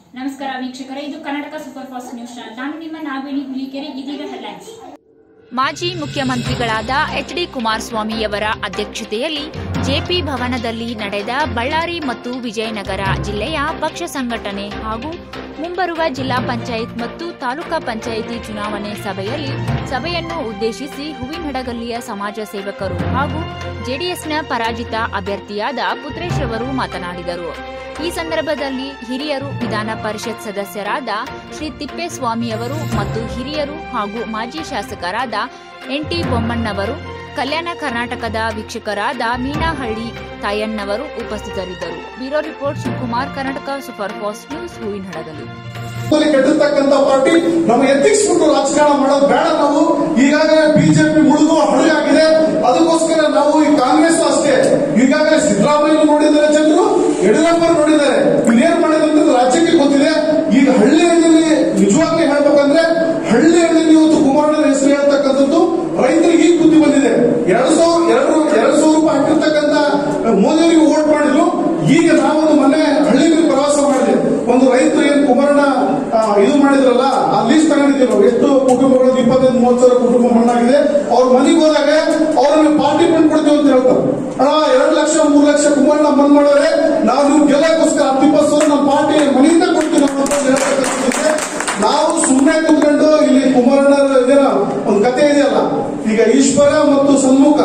ನಮಸ್ಕಾರ ವೀಕ್ಷಕರೇ ಇದು Karnataka super fast news channel ನಾನು ನಿಮ್ಮ ನಾಗವೇಣಿ ಹುಲಿಕೆರೆ ಇದೀಗ ಹೆಡ್ಲೈನ್ಸ್ ಮಾಜಿ ಮುಖ್ಯಮಂತ್ರಿಗಳಾದ ಎಚ್ ಡಿ ಕುಮಾರಸ್ವಾಮಿಯವರ ಅಧ್ಯಕ್ಷತೆಯಲ್ಲಿ ಜೆಪಿ ಭವನದಲ್ಲಿ ನಡೆದ ಬಳ್ಳಾರಿ ಮತ್ತು ವಿಜಯನಗರ ಜಿಲ್ಲೆಯ ಪಕ್ಷ ಸಂಘಟನೆ ಹಾಗೂ ಮುಂಬರುವ ಜಿಲ್ಲಾ ಪಂಚಾಯತ್ ಮತ್ತು ತಾಲೂಕಾ ಪಂಚಾಯಿತಿ ಚುನಾವಣೆ ಸಭೆಯಲ್ಲಿ ಸಭೆಯನ್ನು ಉದ್ದೇಶಿಸಿ ಹೂವಿನಹಡಗಲ್ಲಿಯ ಸಮಾಜ ಸೇವಕರು ಹಾಗೂ ಜೆಡಿಎಸ್ನ ಪರಾಜಿತ ಅಭ್ಯರ್ಥಿಯಾದ ಪುತ್ರೇಶ್ ರವರು ಮಾತನಾಡಿದರು ಈ ಸಂದರ್ಭದಲ್ಲಿ ಹಿರಿಯರು ವಿಧಾನ ಪರಿಷತ್ ಸದಸ್ಯರಾದ ಶ್ರೀ ತಿಪ್ಪೇಸ್ವಾಮಿಯವರು ಮತ್ತು ಹಿರಿಯರು ಹಾಗೂ ಮಾಜಿ ಶಾಸಕರಾದ ಎನ್ಟಿ ಬೊಮ್ಮಣ್ಣವರು ಕಲ್ಯಾಣ ಕರ್ನಾಟಕದ ವೀಕ್ಷಕರಾದ ಮೀನಾಹಳ್ಳಿ ತಾಯಣ್ಣವರು ಉಪಸ್ಥಿತರಿದ್ದರು bureau report Shivakumar Karnataka super fast news Huvinahadagali ಅಲ್ಲಿ ಕೆಟ್ಟಿರ್ತಕ್ಕಂಥ ಪಾರ್ಟಿ ನಮ್ಮ ಎತ್ತಿಸ್ಬಿಟ್ಟು ರಾಜಕಾರಣ ಮಾಡೋದು ಬೇಡ ನಾವು ಈಗಾಗಲೇ ಬಿಜೆಪಿ ಮುಳುಗು ಹಳಗಾಗಿದೆ ಅದಕ್ಕೋಸ್ಕರ ನಾವು ಈ ಕಾಂಗ್ರೆಸ್ ಅಷ್ಟೇ ಈಗಾಗಲೇ ಸಿದ್ದರಾಮಯ್ಯ ನೋಡಿದ್ದಾರೆ ಜನರು ಯಡಿಯೂರಪ್ಪ ನೋಡಿದ್ದಾರೆ ಇನ್ನೇನ್ ಮಾಡಿದಂತ ರಾಜ್ಯಕ್ಕೆ ಗೊತ್ತಿದೆ ಈಗ ಹಳ್ಳಿಯಲ್ಲಿ ನಿಜವಾಗ್ಲೂ ಹೇಳ್ಬೇಕಂದ್ರೆ ಹಳ್ಳಿಯಲ್ಲಿ ಇವತ್ತು ಕುಮಾರಣ್ಣನ ಹೆಸರು ಹೇಳ್ತಕ್ಕಂಥದ್ದು ರೈತರಿಗೆ ಈಗ ಬುದ್ಧಿ ಬಂದಿದೆ ಎರಡ್ ಸಾವಿರ ಎರಡು ಎರಡ್ ಸಾವಿರ ರೂಪಾಯಿ ಹಾಕಿರ್ತಕ್ಕಂಥ ಮೋದಿಯವರಿಗೆ ವೋಟ್ ಮಾಡಿದ್ರು ಈಗ ನಾವೊಂದು ಮನೆ ಹಳ್ಳಿಗೆ ಪ್ರವಾಸ ಮಾಡಿದೆ ಒಂದು ರೈತರು ಏನ್ ಕುಮಾರಣ್ಣ ಆ, ಇದು ಮಾಡಿದ್ರಲ್ಲ ಆ ಲೀಸ್ಟ್ ತಗೊಂಡಿದ್ದೀವಿ ನಾವು ಎಷ್ಟು ಕುಟುಂಬಗಳು ಇಪ್ಪತ್ತೈದು ಮೂವತ್ತು ಸಾವಿರ ಕುಟುಂಬ ಮಣ್ಣಾಗಿದೆ ಅವ್ರ ಮನೆಗೆ ಹೋದಾಗ ಅವ್ರಿಗೆ ಪಾರ್ಟಿ ಫಂಡ್ ಕೊಡ್ತೀವಿ ಅಂತ ಹೇಳ್ತಾರೆ ಅಣ್ಣ ಎರಡು ಲಕ್ಷ ಮೂರು ಲಕ್ಷ ಕುಮಾರಣ್ಣ ಮನ್ ಮಾಡೋರೆ ನಾವು ನೀವು ಗೆಲ್ಲಕ್ಕೋಸ್ಕರ ಹತ್ತು ಇಪ್ಪತ್ತು ಸಾವಿರ ನಮ್ಮ ಪಾರ್ಟಿ ಮನೆಯಿಂದ ಕೊಡ್ತೀವಿ ನಾವು ಅಂತ ಹೇಳ್ತಕ್ಕಂಥದ್ದಿದೆ. ನಾವು ಸುಮ್ಮನೆ ಕೂತ್ಕೊಂಡು ಇಲ್ಲಿ ಕುಮಾರಣ್ಣ ಇದೇನ ಒಂದು ಕತೆ ಇದೆಯಲ್ಲ ಈಗ ಈಶ್ವರ ಮತ್ತು ಸನ್ಮುಖ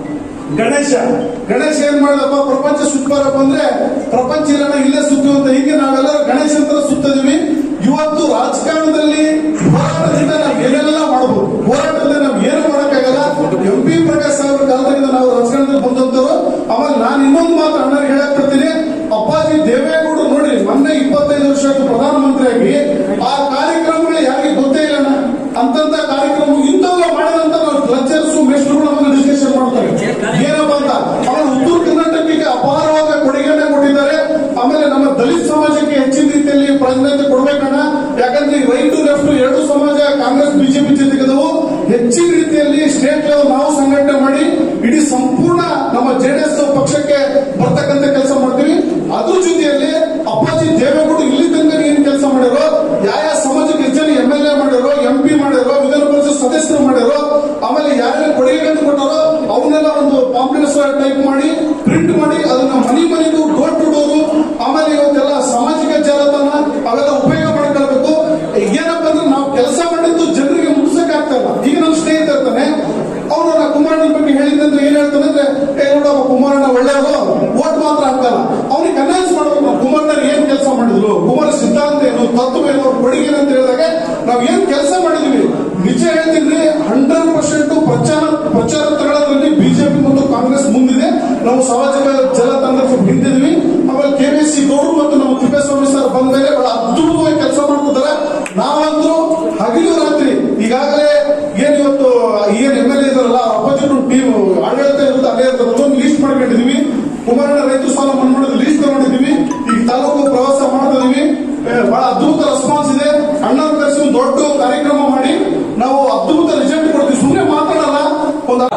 ಗಣೇಶ ಗಣೇಶ ಏನ್ ಮಾಡಿದಪ್ಪ ಪ್ರಪಂಚ ಸುತ್ತಬಾರಪ್ಪ ಅಂದ್ರೆ ಪ್ರಪಂಚ ಇರೋಣ ಇಲ್ಲೇ ಸುತ್ತುವಂತ ಹೀಗೆ ನಾವೆಲ್ಲರೂ ಗಣೇಶ ಅಂತ ಸುತ್ತಿದ್ವಿ ಇವತ್ತು ರಾಜಕಾರಣದಲ್ಲಿ ಹೋರಾಟದಿಂದ ನಾವು ಏನೆಲ್ಲ ಮಾಡಬಹುದು ಹೋರಾಟದಲ್ಲಿ ನಾವು ಏನು ಮಾಡಕ್ಕಾಗಲ್ಲ ಎಂ ಪಿ ಪ್ರಕಾಶ್ ಸಾಹೇಬ್ರ ಕಾಲದಿಂದ ನಾವು ರಾಜಕಾರಣದಲ್ಲಿ ಬಂದಂತವ್ರು ಆಮೇಲೆ ನಾನು ಇನ್ನೊಂದು ಮಾತು ಅಣ್ಣರಿಗೆ ಹೇಳಕ್ ಬರ್ತೀನಿ ಅಪ್ಪಾಜಿ ದೇವೇಗೌಡರು ನೋಡಿ ಮೊನ್ನೆ ಇಪ್ಪತ್ತೈದು ವರ್ಷ ಆಯ್ತು ಪ್ರಧಾನಮಂತ್ರಿಯಾಗಿ ಆ ಕಾರ್ಯಕ್ರಮಗಳು ಯಾರಿಗೆ ಗೊತ್ತೇ ಇಲ್ಲ ಅಣ್ಣ. ಅಂತಂತ ಕಾರ್ಯಕ್ರಮ ಇಂಥವೆಲ್ಲ ಮಾಡಿದಂತ ನಾವು ಲೆಕ್ಚರ್ಸ್ ಮೇಸ್ಟ್ರುಗಳು ನಮಗೆ ಡಿಸ್ಕಷನ್ ಮಾಡ್ತಾರೆ ಏನಪ್ಪ ಅಂತ ಆಮೇಲೆ ಉತ್ತರ ಕರ್ನಾಟಕಕ್ಕೆ ಅಪಾರವಾದ ಕೊಡುಗೆಯನ್ನ ಕೊಟ್ಟಿದ್ದಾರೆ ಆಮೇಲೆ ನಮ್ಮ ದಲಿತ ಸಮಾಜಕ್ಕೆ ಹೆಚ್ಚಿನ ರೀತಿಯಲ್ಲಿ ಪ್ರಾಧಾನ್ಯತೆ ಕೊಡ್ಬೇಕಣ್ಣ ಯಾಕಂದ್ರೆ ರೈಟ್ ಟು ಲೆಫ್ಟ್ ಎರಡು ಸಮಾಜ ಕಾಂಗ್ರೆಸ್ ಬಿಜೆಪಿ ಜೊತೆಗಿದವು ಹೆಚ್ಚಿನ ರೀತಿಯಲ್ಲಿ ಸ್ಟೇಟ್ ಲೆವೆಲ್ ನಾವು ಸಂಘಟನೆ ಮಾಡಿ ಇಡೀ ಸಂಪೂರ್ಣ ನಮ್ಮ ಜೆಡಿಎಸ್ ಪಕ್ಷಕ್ಕೆ ಬರ್ತಕ್ಕಂಥ ಕೆಲಸ ಮಾಡ್ತೀವಿ ಅದ್ರ ಜೊತೆಯಲ್ಲಿ ಅಪ್ಪಾಜಿ ದೇವೇಗೌಡ ಇಲ್ಲಿ ತನಕ ಏನ್ ಕೆಲಸ ಮಾಡಿರೋ ಯಾವ ಯಾವ ಸಮಾಜಕ್ಕೆ ಹೆಚ್ಚು ಜನ ಎಂ ಎಲ್ ಎ ಮಾಡಿರೋ ಎಂ ಪಿ ಮಾಡಿರೋ ವಿಧಾನ ಪರಿಷತ್ ಸದಸ್ಯರು ಮಾಡಿರೋ ಆಮೇಲೆ ಯಾರ್ಯಾರು ಕೊಡುಗೆಗಳನ್ನು ಕೊಟ್ಟರೋ ಅವನ್ನೆಲ್ಲ ಒಂದು ಪಾಂಪ್ಲೆಟ್ಸ್ ಟೈಪ್ ಮಾಡಿ ಪ್ರಿಂಟ್ ಮಾಡಿ ಅದನ್ನ ಮನಿ ಮನಿಗೂ ಡೋರ್ ಟು ಡೋರು ಆಮೇಲೆ ಇವತ್ತೆಲ್ಲ ಸಾಮಾಜಿಕ ಜಾಲತಾಣ ಅವೆಲ್ಲ ಉಪಯೋಗ ಮಾಡ್ಕೊಳ್ಬೇಕು ಏನಪ್ಪ ಅಂದ್ರೆ ನಾವು ಕೆಲಸ ಮಾಡಿದ್ದು ಜನರಿಗೆ ಮುಗಿಸಕ್ ಆಗ್ತಲ್ಲ ಈಗ ನಮ್ಮ ಸ್ನೇಹಿತ ಇರ್ತಾನೆ ಅವನು ನಾ ಕುಮಾರಣ್ಣನ ಬಗ್ಗೆ ಹೇಳಿದ್ದಂದ್ರೆ ಏನ್ ಹೇಳ್ತಾನೆ ಅಂದ್ರೆ ಏ ನೋಡಪ್ಪ ಕುಮಾರಣ್ಣ ಒಳ್ಳೆಯವರು ಓಟ್ ಮಾತ್ರ ಹಾಕಲ್ಲ ಅವ್ನಿಗೆ ಕನ್ವಿನ್ಸ್ ಮಾಡ್ಬೇಕು ನಾವು ಕುಮಾರಣ್ಣ ಏನ್ ಕೆಲಸ ಮಾಡಿದ್ರು ಕುಮಾರ ಸಿದ್ಧಾಂತ ಏನು ತತ್ವ ಏನು ಅವ್ರ ಕೊಡುಗೆ ಏನು ಅಂತ ಹೇಳಿದಾಗ ನಾವ್ ಏನ್ ಕೆಲಸ ಮಾಡಿದೀವಿ ನಿಜ ಹೇಳ್ತೀನಿ ಹಂಡ್ರೆಡ್ ಪರ್ಸೆಂಟ್ ಪ್ರಚಾರ ಪ್ರಚಾರ ತಗೊಳ್ಳೋದ್ರಲ್ಲಿ ಬಿಜೆಪಿ ಮತ್ತು ಕಾಂಗ್ರೆಸ್ ಮುಂದಿದೆ ನಾವು ಸಾಮಾಜಿಕ ಜಾಲತಾಣದಲ್ಲಿ ಸ್ವಲ್ಪ ಹಿಂದಿದ್ವಿ ಆಮೇಲೆ ಕೆ ವಿ ಸಿ ಗೌಡ್ರು ಮತ್ತು ನಮ್ಮ ತಿಪ್ಪೇಸ್ವಾಮಿ ಸರ್ ಬಂದ ಮೇಲೆ ಬಹಳ ಅದ್ಭುತವಾಗಿ ಕೆಲಸ ಮಾಡ್ತಿದ್ದಾರೆ ನಾವಂತೂ ಹಗಲು ರಾತ್ರಿ ಈಗಾಗಲೇ ಏನ್ ಇವತ್ತು ಏನ್ ಎಂ ಎಲ್ ಎ ಇದಾರಲ್ಲ ಅಪೋಸಿಟ್ ಟೀಮ್ ಆಡಳಿತ ಇರುತ್ತೆ ಅಲ್ಲೇ ಇರ್ತದೆ ಅದೊಂದು ಲೀಸ್ಟ್ ಮಾಡ್ಕೊಂಡಿದೀವಿ ಕುಮಾರಣ್ಣ ರೈತ ಸಾಲ ಮನ್ನಾ ಮಾಡೋದು ಲೀಸ್ಟ್ ತಗೊಂಡಿದೀವಿ ಈಗ ತಾಲೂಕು ಪ್ರವಾಸ ಮಾಡ್ತಾ ಇದೀವಿ ಏ, ಬಹಳ ಅದ್ಭುತ ರೆಸ್ಪಾನ್ಸ್ ಇದೆ ಅಣ್ಣನ ಕರೆಸಿ ಒಂದು ದೊಡ್ಡ ಕಾರ್ಯಕ್ರಮ ಮಾಡಿ ನಾವು ಅದ್ಭುತ ರಿಸಲ್ಟ್ ಕೊಡ್ತೀವಿ ಸುಮ್ಮನೆ ಮಾತಾಡಲ್ಲ ಒಂದು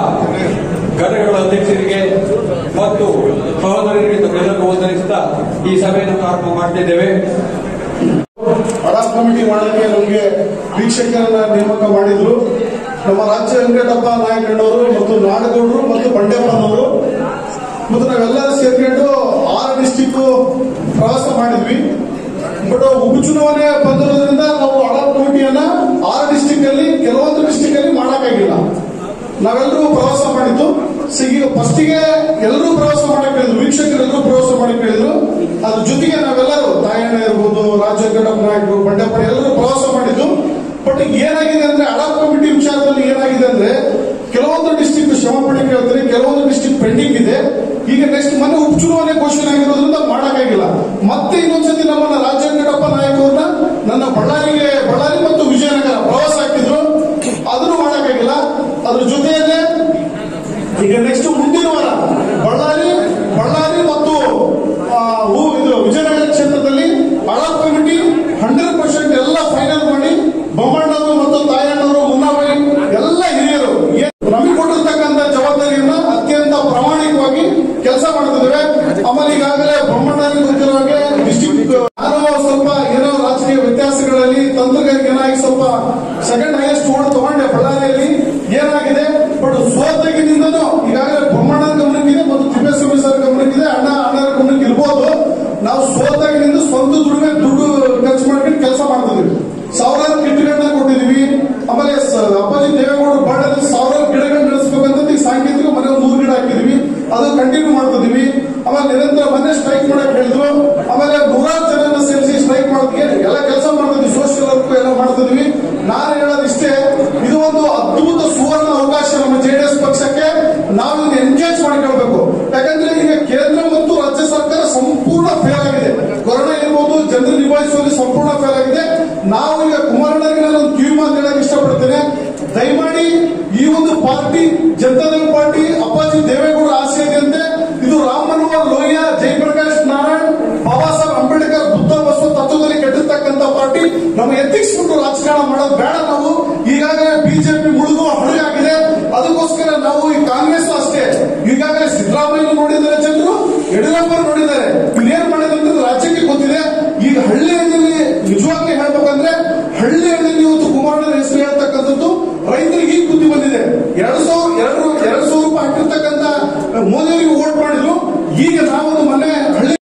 ಘಟಕಗಳ ಅಧ್ಯಕ್ಷರಿಗೆ ಮತ್ತು ಸಹೋದರರಿಗೆ ತಮ್ಮೆಲ್ಲರಿಗೂ ವಂದನಿಸುತ್ತಾ ಈ ಸಭೆಯನ್ನು ಪ್ರಾರಂಭ ಮಾಡ್ತಿದ್ದೇವೆ ಹಣ ಕಮಿಟಿ ಮಾಡಕ್ಕೆ ನಮಗೆ ವೀಕ್ಷಕರನ್ನ ನೇಮಕ ಮಾಡಿದ್ರು ನಮ್ಮ ರಾಜ್ಯ ವೆಂಕಟಪ್ಪ ನಾಯಕಣ್ಣವರು ಮತ್ತು ನಾಡಗೌಡರು ಮತ್ತು ಬಂಡೆಪ್ಪನವರು ಮತ್ತು ನಾವೆಲ್ಲರೂ ಸೇರ್ಕೊಂಡು ಆರು ಡಿಸ್ಟಿಕ್ ಪ್ರವಾಸ ಮಾಡಿದ್ವಿ ಬಟ್ ಉಪಚುನಾವಣೆ ಬಂದಿರೋದ್ರಿಂದ ನಾವು ಹಣ ಕಮಿಟಿಯನ್ನ ಆರು ಡಿಸ್ಟಿಕ್ ಅಲ್ಲಿ ಕೆಲವೊಂದು ಡಿಸ್ಟಿಕ್ ಅಲ್ಲಿ ಮಾಡಕ್ಕಾಗಿಲ್ಲ ನಾವೆಲ್ಲರೂ ಪ್ರವಾಸ ಮಾಡಿದ್ದು ಸೊ ಈಗ ಫಸ್ಟಿಗೆ ಎಲ್ಲರೂ ಪ್ರವಾಸ ಮಾಡಕ್ ಹೇಳಿದ್ರು ವೀಕ್ಷಕರೆಲ್ಲರೂ ಪ್ರವಾಸ ಮಾಡಕ್ ಹೇಳಿದ್ರು ಅದ್ರ ಜೊತೆಗೆ ನಾವೆಲ್ಲರೂ ತಾಯಣ್ಣ ಇರ್ಬೋದು ರಾಜ್ಯ ವೆಂಕಟಪ್ಪ ನಾಯಕರು ಬಂಡೆಪ್ಪ ಎಲ್ಲರೂ ಪ್ರವಾಸ ಮಾಡಿದ್ದು ಬಟ್ ಏನಾಗಿದೆ ಅಂದ್ರೆ ಅಡಾಪ್ ಕಮಿಟಿ ವಿಚಾರದಲ್ಲಿ ಏನಾಗಿದೆ ಅಂದ್ರೆ ಕೆಲವೊಂದು ಡಿಸ್ಟಿಕ್ ಶ್ರಮ ಪಡಿ ಕೇಳ್ತಾರೆ ಕೆಲವೊಂದು ಡಿಸ್ಟಿಕ್ ಪೆಂಡಿಂಗ್ ಇದೆ ಈಗ ನೆಕ್ಸ್ಟ್ ಮೊನ್ನೆ ಉಪಚುನಾವಣೆ ಘೋಷಣೆ ಆಗಿರೋದ್ರಿಂದ ಮಾಡಕ್ಕಾಗಿಲ್ಲ ಮತ್ತೆ ಇನ್ನೊಂದ್ಸತಿ ನಮ್ಮನ್ನ ರಾಜ್ಯ ವೆಂಕಟಪ್ಪ ನಾಯಕ್ ಅವ್ರನ್ನ ನನ್ನ ಬಳ್ಳಾರಿಗೆ ಬಳ್ಳಾರಿ ಮತ್ತು ವಿಜಯನಗರ ಪ್ರವಾಸ ಹಾಕಿದ್ರು ಅದನ್ನು ಮಾಡಕ್ಕಾಗಿಲ್ಲ ಅದ್ರ ಜೊತೆಯಲ್ಲೇ ಈಗ ನೆಕ್ಸ್ಟ್ ಮುಂದಿನ ವಾರ ಬಳ್ಳಾರಿ ಬಳ್ಳಾರಿ ಮತ್ತು ಆ, ಹೂ- ಇದು ವಿಜಯನಗರ ಕ್ಷೇತ್ರದಲ್ಲಿ ಅಡಾಪ್ ಕಮಿಟಿ ಹಂಡ್ರೆಡ್ ಪರ್ಸೆಂಟ್ ಎಲ್ಲ ಫೈನಲ್ ಮಾಡಿ ಬೊಮ್ಮಣ್ಣವರು ಮತ್ತು ತಾಯಣ್ಣವರು ಮುನ್ನಾಬಾಯಿ ಎಲ್ಲ ಹಿರಿಯರು ಏನ್ ನಮಗೆ ಕೊಟ್ಟಿರ್ತಕ್ಕಂಥ ಜವಾಬ್ದಾರಿಯನ್ನ ಅತ್ಯಂತ ಪ್ರಾಮಾಣಿಕವಾಗಿ ಕೆಲಸ ಮಾಡ್ತಿದ್ದೇವೆ ಆಮೇಲೆ ಈಗಾಗಲೇ ಬೊಮ್ಮಣ್ಣನಿಗೆ ಗೊತ್ತಿರೋ ಹಾಗೆ ಡಿಸ್ಟಿಕ್ ನಾನು ಸ್ವಲ್ಪ ಏನೋ ತಂತ್ರಗಾರಿಕೆ ಏನಾಗಿ ಸ್ವಲ್ಪ ಸೆಕೆಂಡ್ ಹೈಯೆಸ್ಟ್ ಓಡ್ ತಗೊಂಡೆ ಬಳ್ಳಾರಿಯಲ್ಲಿ ಏನಾಗಿದೆ ಬಟ್ ಸೋತಗಿನಿಂದನೂ ಈಗಾಗಲೇ ಬ್ರಹ್ಮಾಂಡದ ಗಮನಕ್ಕಿದೆ ಮತ್ತು ತಿಪ್ಪೇಸ್ವಾಮಿ ಸರ್ ಗಮನಕ್ಕಿದೆ ಅಣ್ಣ ಅಣ್ಣರ ಗಮನಕ್ಕೆ ಇರ್ಬೋದು ನಾವು ಸೋತಾಗಿನಿಂದ ಸ್ವಂತ ದುಡಿಮೆ ದುಡ್ಡು ಖರ್ಚು ಮಾಡ್ಕೊಂಡು ಕೆಲಸ ಮಾಡ್ತಿದ್ವಿ ಸಾವಿರಾರು ಕಿಟ್ಗಳನ್ನ ಕೊಟ್ಟಿದೀವಿ ಆಮೇಲೆ ಸ- ಅಪ್ಪಾಜಿ ದೇವೇಗೌಡರು ಬಾಳಲ್ಲಿ ಸಾವಿರಾರು ಗಿಡಗಳನ್ನ ನಡೆಸಬೇಕಂತ ಈಗ ಸಾಂಕೇತಿಕ ಮನೆ ಒಂದು ನೂರು ಗಿಡ ಹಾಕಿದೀವಿ ಅದು ಕಂಟಿನ್ಯೂ ಮಾಡ್ತಿದೀವಿ ಆಮೇಲೆ ನಿರಂತರ ಮೊನ್ನೆ ಸ್ಟ್ರೈಕ್ ಮಾಡಕ್ ಹೇಳಿದ್ರು ಆಮೇಲೆ ನೂರಾರು ಜನರನ್ನ ಸೇರಿಸಿ ಸ್ಟ್ರೈಕ್ ಮಾಡೋದಕ್ಕೆ ಎಲ್ಲ ಕೆಲಸ ಮಾಡ್ತಿದ್ವಿ ಸೋಷಿಯಲ್ ವರ್ಕ್ ಎಲ್ಲ ಮಾಡ್ತಿದ್ವಿ ನಾನು ಹೇಳೋದಿಷ್ಟೇ ಇದು ಒಂದು ಅದ್ಭುತ ಸುವರ್ಣ ಅವಕಾಶ ನಮ್ಮ ಜೆಡಿಎಸ್ ಪಕ್ಷಕ್ಕೆ ನಾವು ಇದನ್ನ ಎಂಗೇಜ್ ಮಾಡ್ಕೊಳ್ಬೇಕು ಯಾಕಂದ್ರೆ ಈಗ ಕೇಂದ್ರ ಮತ್ತು ರಾಜ್ಯ ಸರ್ಕಾರ ಸಂಪೂರ್ಣ ಫೇಲ್ ಆಗಿದೆ ಕೊರೋನಾ ಇರ್ಬೋದು ಜನರು ನಿಭಾಯಿಸುವಲ್ಲಿ ಸಂಪೂರ್ಣ ಫೇಲ್ ಆಗಿದೆ ನಾವು ಈಗ ಕುಮಾರಣ್ಣಗೆ ನಾನು ಒಂದು ಕಿವಿ ಮಾತು ಹೇಳಕ್ ಇಷ್ಟಪಡ್ತೇನೆ ದಯಮಾಡಿ ಈ ಒಂದು ಪಾರ್ಟಿ ಜನತಾದಳ ಪಾರ್ಟಿ ಅಪ್ಪಾಜಿ ದೇವೇಗೌಡರ ಆಸೆ ಇದೆಯಂತೆ ಇದು ರಾಮ ಮನೋಹರ್ ಲೋಹಿಯಾ ಜಯಪ್ರಕಾಶ್ ನಾರಾಯಣ್ ಬಾಬಾ ಸಾಹೇಬ್ ಅಂಬೇಡ್ಕರ್ ಬುದ್ಧ ಬಸವ ತತ್ವದಲ್ಲಿ ಕೆಟ್ಟಿರ್ತಕ್ಕಂಥ ಪಾರ್ಟಿ ನಮ್ಮ ಎತ್ತಿಕ್ಸ್ಬಿಟ್ಟು ರಾಜಕಾರಣ ಮಾಡೋದು ಬೇಡ ನಾವು ಈಗಾಗಲೇ ಬಿಜೆಪಿ ಮುಳುಗುವ ಹಡಗಾಗಿದೆ ಅದಕ್ಕೋಸ್ಕರ ನಾವು ಈ ಕಾಂಗ್ರೆಸ್ ಅಷ್ಟೇ ಈಗಾಗಲೇ ಸಿದ್ದರಾಮಯ್ಯ ನೋಡಿದ್ದಾರೆ ಜನರು ಯಡಿಯೂರಪ್ಪ ನೋಡಿದ್ದಾರೆ ಇವ್ರೇನ್ ಮಾಡಿದಂದ್ರೆ ರಾಜ್ಯಕ್ಕೆ ಗೊತ್ತಿದೆ ಈಗ ಹಳ್ಳಿಯಲ್ಲಿ ನಿಜವಾಗ್ಲೂ ಹೇಳ್ಬೇಕಂದ್ರೆ ಹಳ್ಳಿಯಲ್ಲಿ ಇವತ್ತು ಕುಮಾರಣ್ಣನ ಹೆಸರು ಹೇಳ್ತಕ್ಕಂಥದ್ದು ರೈತರಿಗೆ ಈಗ ಬುದ್ಧಿ ಬಂದಿದೆ ಎರಡ್ ಸಾವಿರದ